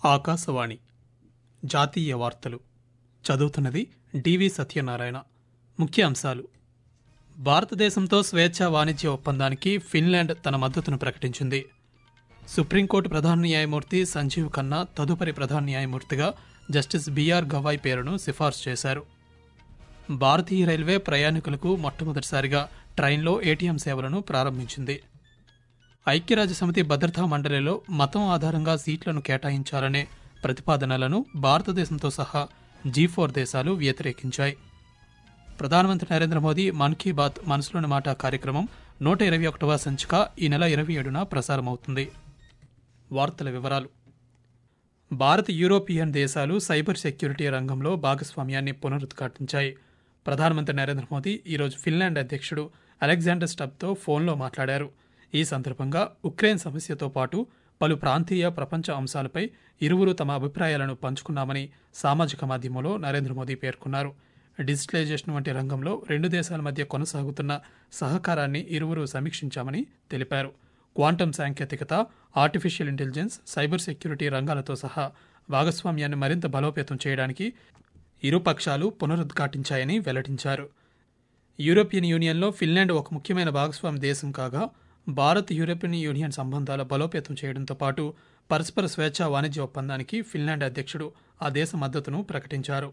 ఆకాశవాణి జాతీయ వార్తలు చదువుతున్నది డివి సత్యనారాయణ ముఖ్య అంశాలు భారతదేశంతో స్వేచ్ఛా వాణిజ్య ఒప్పందానికి ఫిన్లాండ్ తన మద్దతును ప్రకటించింది సుప్రీంకోర్టు ప్రధాన న్యాయమూర్తి సంజీవ్ ఖన్నా తదుపరి ప్రధాన న్యాయమూర్తిగా జస్టిస్ బిఆర్ గవాయ్ పేరును సిఫార్సు చేశారు భారతీయ రైల్వే ప్రయాణికులకు మొట్టమొదటిసారిగా ట్రైన్లో ఏటీఎం సేవలను ప్రారంభించింది ఐక్యరాజ్య సమితి భద్రతా మండలిలో మతం ఆధారంగా సీట్లను కేటాయించాలనే ప్రతిపాదనలను భారతదేశంతో సహా జీ ఫోర్ దేశాలు వ్యతిరేకించాయి ప్రధానమంత్రి నరేంద్ర మోదీ మన్ కీ బాత్ మనసులోని మాట కార్యక్రమం నూట ఇరవై ఒకటవ సంచిక ఈ నెల ఇరవై ఏడున ప్రసారమవుతుంది వార్తల వివరాలు భారత్ యూరోపియన్ దేశాలు సైబర్ సెక్యూరిటీ రంగంలో భాగస్వామ్యాన్ని పునరుద్ఘాటించాయి ప్రధానమంత్రి నరేంద్ర మోదీ ఈరోజు ఫిన్లాండ్ అధ్యక్షుడు అలెగ్జాండర్ స్టబ్తో ఫోన్లో మాట్లాడారు ఈ సందర్భంగా ఉక్రెయిన్ సమస్యతో పాటు పలు ప్రాంతీయ ప్రపంచ అంశాలపై ఇరువురు తమ అభిప్రాయాలను పంచుకున్నామని సామాజిక మాధ్యమంలో నరేంద్ర మోదీ పేర్కొన్నారు డిజిటలైజేషన్ వంటి రంగంలో రెండు దేశాల మధ్య కొనసాగుతున్న సహకారాన్ని ఇరువురు సమీక్షించామని తెలిపారు క్వాంటం సాంకేతికత ఆర్టిఫిషియల్ ఇంటెలిజెన్స్ సైబర్ సెక్యూరిటీ రంగాలతో సహా భాగస్వామ్యాన్ని మరింత బలోపేతం చేయడానికి ఇరు పక్షాలు పునరుద్ఘాటించాయని వెల్లడించారు యూరోపియన్ యూనియన్లో ఫిన్లాండ్ ఒక ముఖ్యమైన భాగస్వామి దేశం కాగా భారత్ యూరోపియన్ యూనియన్ సంబంధాల బలోపేతం చేయడంతో పాటు పరస్పర స్వేచ్ఛా వాణిజ్య ఒప్పందానికి ఫిన్లాండ్ అధ్యక్షుడు ఆ దేశ మద్దతును ప్రకటించారు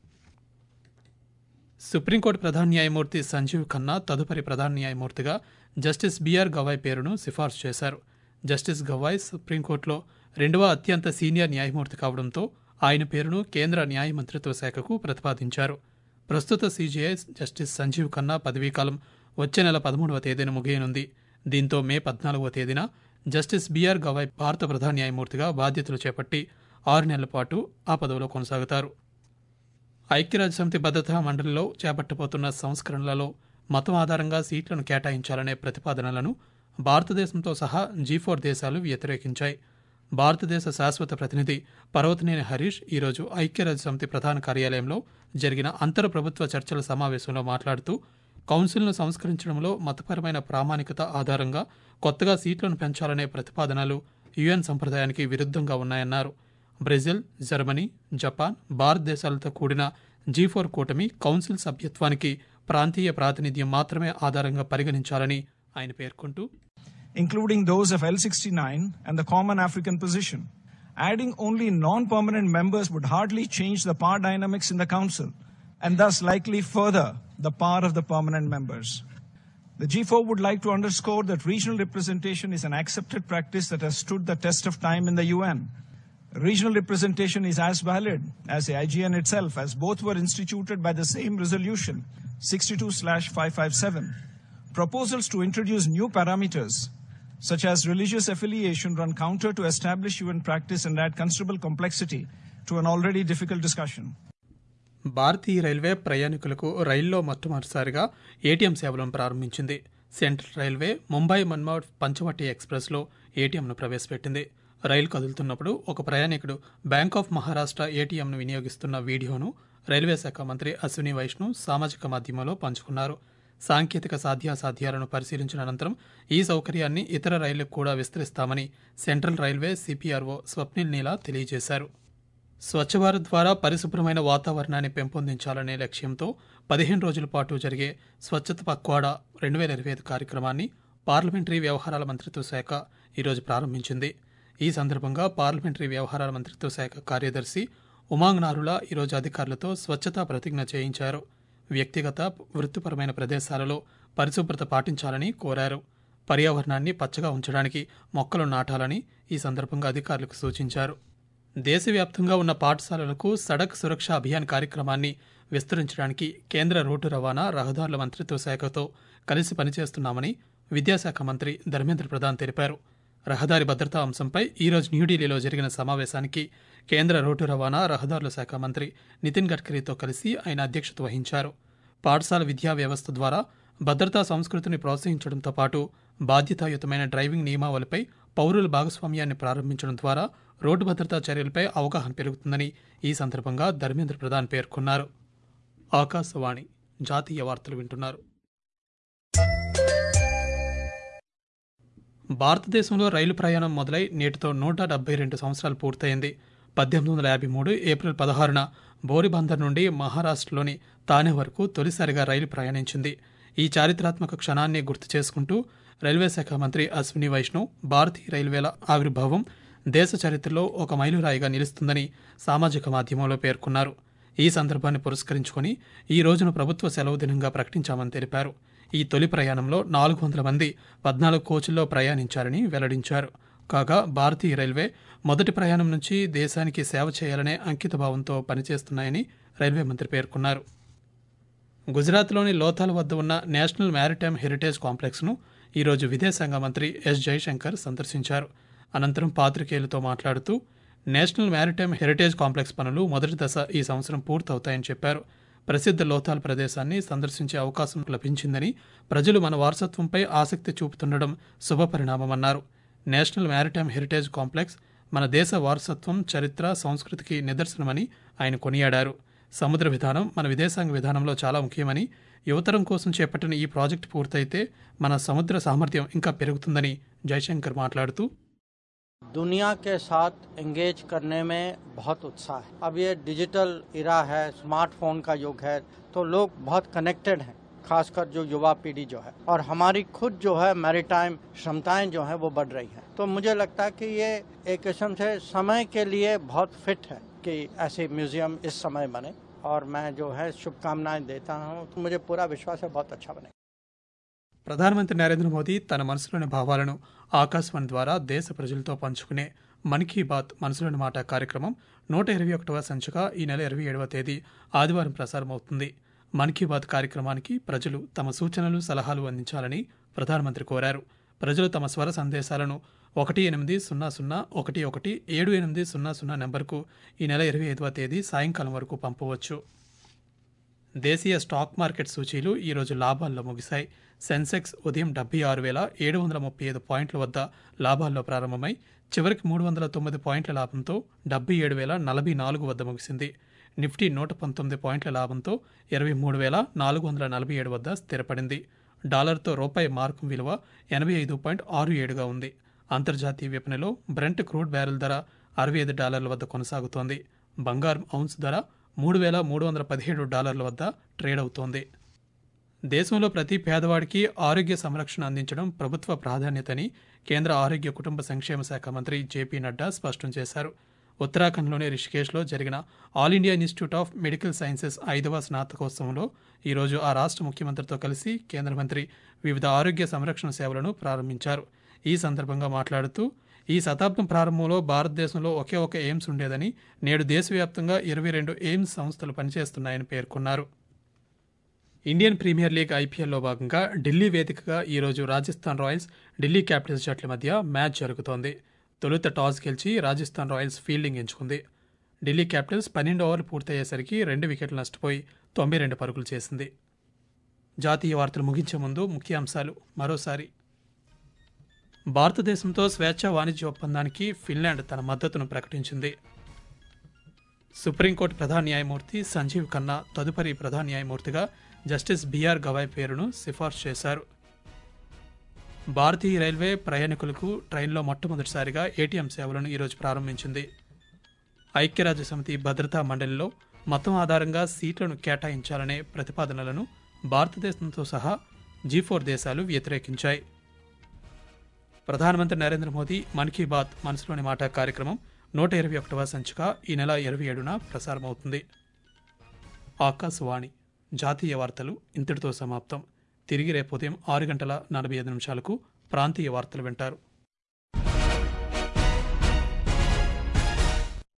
సుప్రీంకోర్టు ప్రధాన న్యాయమూర్తి సంజీవ్ ఖన్నా తదుపరి ప్రధాన న్యాయమూర్తిగా జస్టిస్ బిఆర్ గవాయ్ పేరును సిఫార్సు చేశారు జస్టిస్ గవాయ్ సుప్రీంకోర్టులో రెండవ అత్యంత సీనియర్ న్యాయమూర్తి కావడంతో ఆయన పేరును కేంద్ర న్యాయ మంత్రిత్వ శాఖకు ప్రతిపాదించారు ప్రస్తుత సీజీఐ జస్టిస్ సంజీవ్ ఖన్నా పదవీకాలం వచ్చే నెల పదమూడవ తేదీన ముగియనుంది దీంతో మే పద్నాలుగవ తేదీన జస్టిస్ బిఆర్ గవాయ్ భారత ప్రధాన న్యాయమూర్తిగా బాధ్యతలు చేపట్టి ఆరు నెలల పాటు ఆ పదవిలో కొనసాగుతారు ఐక్యరాజ్యసమితి భద్రతా మండలిలో చేపట్టబోతున్న సంస్కరణలలో మతం ఆధారంగా సీట్లను కేటాయించాలనే ప్రతిపాదనలను భారతదేశంతో సహా జీ ఫోర్ దేశాలు వ్యతిరేకించాయి భారతదేశ శాశ్వత ప్రతినిధి పర్వతనేని హరీష్ ఈరోజు ఐక్యరాజ్యసమితి ప్రధాన కార్యాలయంలో జరిగిన అంతర ప్రభుత్వ చర్చల సమావేశంలో మాట్లాడుతూ కౌన్సిల్ను సంస్కరించడంలో మతపరమైన ప్రామాణికత ఆధారంగా కొత్తగా సీట్లను పెంచాలనే ప్రతిపాదనలు యుఎన్ సంప్రదాయానికి విరుద్ధంగా ఉన్నాయన్నారు బ్రెజిల్ జర్మనీ జపాన్ భారతదేశాలతో కూడిన జీ ఫోర్ కూటమి కౌన్సిల్ సభ్యత్వానికి ప్రాంతీయ ప్రాతినిధ్యం మాత్రమే ఆధారంగా పరిగణించాలని ఆయన పేర్కొంటూ including those of L69 and the Common African Position. Adding only non permanent members would hardly change the power dynamics in the Council and thus likely further the power of the permanent members. The G4 would like to underscore that regional representation is an accepted practice that has stood the test of time in the UN. Regional representation is as valid as the IGN itself, as both were instituted by the same resolution, 62 557. Proposals to introduce new parameters, such as religious affiliation, run counter to established UN practice and add considerable complexity to an already difficult discussion. Bharatiya railway ప్రయాణికులకు రైల్లో మొట్టమొదటిసారిగా ATM సేవలను ప్రారంభించింది central railway Mumbai Manmad Panchavati ఎక్స్ప్రెస్లో ఏటీఎంను ప్రవేశపెట్టింది రైలు కదులుతున్నప్పుడు ఒక ప్రయాణికుడు బ్యాంక్ ఆఫ్ మహారాష్ట్ర ఏటీఎంను వినియోగిస్తున్న వీడియోను రైల్వే శాఖ మంత్రి అశ్విని వైష్ణవ్ సామాజిక మాధ్యమంలో పంచుకున్నారు సాంకేతిక సాధ్యాసాధ్యాలను పరిశీలించిన అనంతరం ఈ సౌకర్యాన్ని ఇతర రైళ్లకు కూడా విస్తరిస్తామని central railway CPRO Swapnil Nila తెలియజేశారు స్వచ్ఛ భారత్ ద్వారా పరిశుభ్రమైన వాతావరణాన్ని పెంపొందించాలనే లక్ష్యంతో పదిహేను రోజుల పాటు జరిగే స్వచ్ఛత పక్వాడా రెండు వేల ఇరవై ఐదు కార్యక్రమాన్ని పార్లమెంటరీ వ్యవహారాల మంత్రిత్వ శాఖ ఈరోజు ప్రారంభించింది ఈ సందర్భంగా పార్లమెంటరీ వ్యవహారాల మంత్రిత్వ శాఖ కార్యదర్శి ఉమాంగ్ నారులా ఈరోజు అధికారులతో స్వచ్ఛతా ప్రతిజ్ఞ చేయించారు వ్యక్తిగత వృత్తిపరమైన ప్రదేశాలలో పరిశుభ్రత పాటించాలని కోరారు పర్యావరణాన్ని పచ్చగా ఉంచడానికి మొక్కలు నాటాలని ఈ సందర్భంగా అధికారులకు సూచించారు దేశవ్యాప్తంగా ఉన్న పాఠశాలలకు సడక్ సురక్ష అభియాన్ కార్యక్రమాన్ని విస్తరించడానికి కేంద్ర రోడ్డు రవాణా రహదారుల మంత్రిత్వ శాఖతో కలిసి పనిచేస్తున్నామని విద్యాశాఖ మంత్రి ధర్మేంద్ర ప్రధాన్ తెలిపారు రహదారి భద్రతా అంశంపై ఈరోజు న్యూఢిల్లీలో జరిగిన సమావేశానికి కేంద్ర రోడ్డు రవాణా రహదారుల శాఖ మంత్రి నితిన్ గడ్కరీతో కలిసి ఆయన అధ్యక్షత వహించారు పాఠశాల విద్యా వ్యవస్థ ద్వారా భద్రతా సంస్కృతిని ప్రోత్సహించడంతో పాటు బాధ్యతాయుతమైన డ్రైవింగ్ నియమావళిపై పౌరుల భాగస్వామ్యాన్ని ప్రారంభించడం ద్వారా రోడ్డు భద్రతా చర్యలపై అవగాహన పెరుగుతుందని ఈ సందర్భంగా ధర్మేంద్ర ప్రధాన్ పేర్కొన్నారు ఆకాశవాణి జాతీయ వార్తలు వింటున్నారు భారతదేశంలో రైలు ప్రయాణం మొదలై నేటితో నూట డెబ్బై రెండు సంవత్సరాలు పూర్తయింది పద్దెనిమిది వందల యాభై మూడు ఏప్రిల్ పదహారున బోరిబందర్ నుండి మహారాష్ట్రలోని తానే వరకు తొలిసారిగా రైలు ప్రయాణించింది ఈ చారిత్రాత్మక క్షణాన్ని గుర్తు చేసుకుంటూ రైల్వే శాఖ మంత్రి అశ్విని వైష్ణవ్ భారతీయ రైల్వేల ఆవిర్భావం దేశ చరిత్రలో ఒక మైలురాయిగా నిలుస్తుందని సామాజిక మాధ్యమంలో పేర్కొన్నారు ఈ సందర్భాన్ని పురస్కరించుకొని ఈ రోజును ప్రభుత్వ సెలవు దినంగా ప్రకటించామని తెలిపారు ఈ తొలి ప్రయాణంలో నాలుగు వందల మంది పద్నాలుగు కోచుల్లో ప్రయాణించారని వెల్లడించారు కాగా భారతీయ రైల్వే మొదటి ప్రయాణం నుంచి దేశానికి సేవ చేయాలనే అంకితభావంతో పనిచేస్తున్నాయని రైల్వే మంత్రి పేర్కొన్నారు గుజరాత్లోని లోథాల్ వద్ద ఉన్న నేషనల్ మ్యారిటైమ్ హెరిటేజ్ కాంప్లెక్స్ను ఈరోజు విదేశాంగ మంత్రి ఎస్ జైశంకర్ సందర్శించారు అనంతరం పాత్రికేయులతో మాట్లాడుతూ నేషనల్ మ్యారిటైమ్ హెరిటేజ్ కాంప్లెక్స్ పనులు మొదటి దశ ఈ సంవత్సరం పూర్తవుతాయని చెప్పారు ప్రసిద్ధ లోథాల్ ప్రదేశాన్ని సందర్శించే అవకాశం లభించిందని ప్రజలు మన వారసత్వంపై ఆసక్తి చూపుతుండడం శుభపరిణామమన్నారు నేషనల్ మ్యారిటైమ్ హెరిటేజ్ కాంప్లెక్స్ మన దేశ వారసత్వం చరిత్ర సంస్కృతికి నిదర్శనమని ఆయన కొనియాడారు సముద్ర విధానం మన విదేశాంగ విధానంలో చాలా ముఖ్యమని యువతరం కోసం చేపట్టిన ఈ ప్రాజెక్టు పూర్తయితే మన సముద్ర సామర్థ్యం ఇంకా పెరుగుతుందని జైశంకర్ మాట్లాడుతూ दुनिया के साथ एंगेज करने में बहुत उत्साह है अब ये डिजिटल इरा है स्मार्टफोन का युग है तो लोग बहुत कनेक्टेड हैं खासकर जो युवा पीढ़ी जो है और हमारी खुद जो है मैरिटाइम क्षमताएं जो है वो बढ़ रही हैं तो मुझे लगता है कि ये एक किस्म से समय के लिए बहुत फिट है कि ऐसे म्यूजियम इस समय बने और मैं जो है शुभकामनाएं देता हूँ तो मुझे पूरा विश्वास है बहुत अच्छा बने ప్రధానమంత్రి నరేంద్ర మోదీ తన మనసులోని భావాలను ఆకాశవాణి ద్వారా దేశ ప్రజలతో పంచుకునే మన్ కీ బాత్ మనసులోని మాట కార్యక్రమం నూట ఇరవై ఒకటవ సంచిక ఈ నెల ఇరవై ఏడవ తేదీ ఆదివారం ప్రసారమవుతుంది మన్ కీ బాత్ కార్యక్రమానికి ప్రజలు తమ సూచనలు సలహాలు అందించాలని ప్రధానమంత్రి కోరారు ప్రజలు తమ స్వర సందేశాలను ఒకటి ఎనిమిది సున్నా సున్నా ఒకటి ఒకటి ఏడు ఎనిమిది సున్నా సున్నా నెంబర్కు ఈ నెల ఇరవై ఐదవ తేదీ సాయంకాలం వరకు పంపవచ్చు దేశీయ స్టాక్ మార్కెట్ సూచీలు ఈరోజు లాభాల్లో ముగిశాయి సెన్సెక్స్ ఉదయం డెబ్బై ఆరు వేల ఏడు వందల ముప్పై ఐదు పాయింట్ల వద్ద లాభాల్లో ప్రారంభమై చివరికి మూడు వందల తొమ్మిది పాయింట్ల లాభంతో డెబ్బై ఏడు వేల నలభై నాలుగు వద్ద ముగిసింది నిఫ్టీ నూట పంతొమ్మిది పాయింట్ల లాభంతో ఇరవై మూడు వేల నాలుగు వందల నలభై ఏడు వద్ద స్థిరపడింది డాలర్తో రూపాయి మార్కు విలువ ఎనభై ఐదు పాయింట్ ఆరు ఏడుగా ఉంది అంతర్జాతీయ విపణిలో బ్రెంట్ క్రూడ్ బ్యారెల్ ధర అరవై ఐదు డాలర్ల వద్ద కొనసాగుతోంది బంగారం ఔన్స్ ధర మూడు వేల మూడు వందల పదిహేడు డాలర్ల వద్ద ట్రేడ్ అవుతోంది దేశంలో ప్రతి పేదవాడికి ఆరోగ్య సంరక్షణ అందించడం ప్రభుత్వ ప్రాధాన్యతని కేంద్ర ఆరోగ్య కుటుంబ సంక్షేమ శాఖ మంత్రి జేపీ నడ్డా స్పష్టం చేశారు ఉత్తరాఖండ్లోని రిషికేశ్లో జరిగిన all India institute of medical sciences ఐదవ స్నాతకోత్సవంలో ఈరోజు ఆ రాష్ట్ర ముఖ్యమంత్రితో కలిసి కేంద్ర మంత్రి వివిధ ఆరోగ్య సంరక్షణ సేవలను ప్రారంభించారు ఈ సందర్భంగా మాట్లాడుతూ ఈ శతాబ్దం ప్రారంభంలో భారతదేశంలో ఒకే ఒక ఎయిమ్స్ ఉండేదని నేడు దేశవ్యాప్తంగా ఇరవై రెండు ఎయిమ్స్ సంస్థలు పనిచేస్తున్నాయని పేర్కొన్నారు ఇండియన్ ప్రీమియర్ లీగ్ ఐపీఎల్లో భాగంగా ఢిల్లీ వేదికగా ఈరోజు రాజస్థాన్ రాయల్స్ ఢిల్లీ క్యాపిటల్స్ జట్ల మధ్య మ్యాచ్ జరుగుతోంది తొలుత టాస్ గెలిచి రాజస్థాన్ రాయల్స్ ఫీల్డింగ్ ఎంచుకుంది ఢిల్లీ క్యాపిటల్స్ పన్నెండు ఓవర్లు పూర్తయ్యేసరికి రెండు వికెట్లు నష్టపోయి తొంభై రెండు పరుగులు చేసింది జాతీయ వార్తలు ముగించే ముందు ముఖ్యాంశాలు మరోసారి భారతదేశంతో స్వేచ్ఛ వాణిజ్య ఒప్పందానికి ఫిన్లాండ్ తన మద్దతును ప్రకటించింది సుప్రీంకోర్టు ప్రధాన న్యాయమూర్తి సంజీవ్ ఖన్నా తదుపరి ప్రధాన న్యాయమూర్తిగా జస్టిస్ బిఆర్ గవాయ్ పేరును సిఫార్సు చేశారు భారతీయ రైల్వే ప్రయాణికులకు ట్రైన్లో మొట్టమొదటిసారిగా ఏటీఎం సేవలను ఈరోజు ప్రారంభించింది ఐక్యరాజ్య సమితి భద్రతా మండలిలో మతం ఆధారంగా సీట్లను కేటాయించాలనే ప్రతిపాదనలను భారతదేశంతో సహా జీ ఫోర్ దేశాలు వ్యతిరేకించాయి ప్రధానమంత్రి నరేంద్ర మోదీ మన్ కీ బాత్ మనసులోని మాట కార్యక్రమం నూట ఇరవై ఒకటవ సంచిక ఈ నెల ఇరవై ఏడున ప్రసారమవుతుంది ఆకాశవాణి జాతీయ వార్తలు ఇంతటితో సమాప్తం తిరిగి రేపు ఉదయం ఆరు గంటల నలభై ఐదు నిమిషాలకు ప్రాంతీయ వార్తలు వింటారు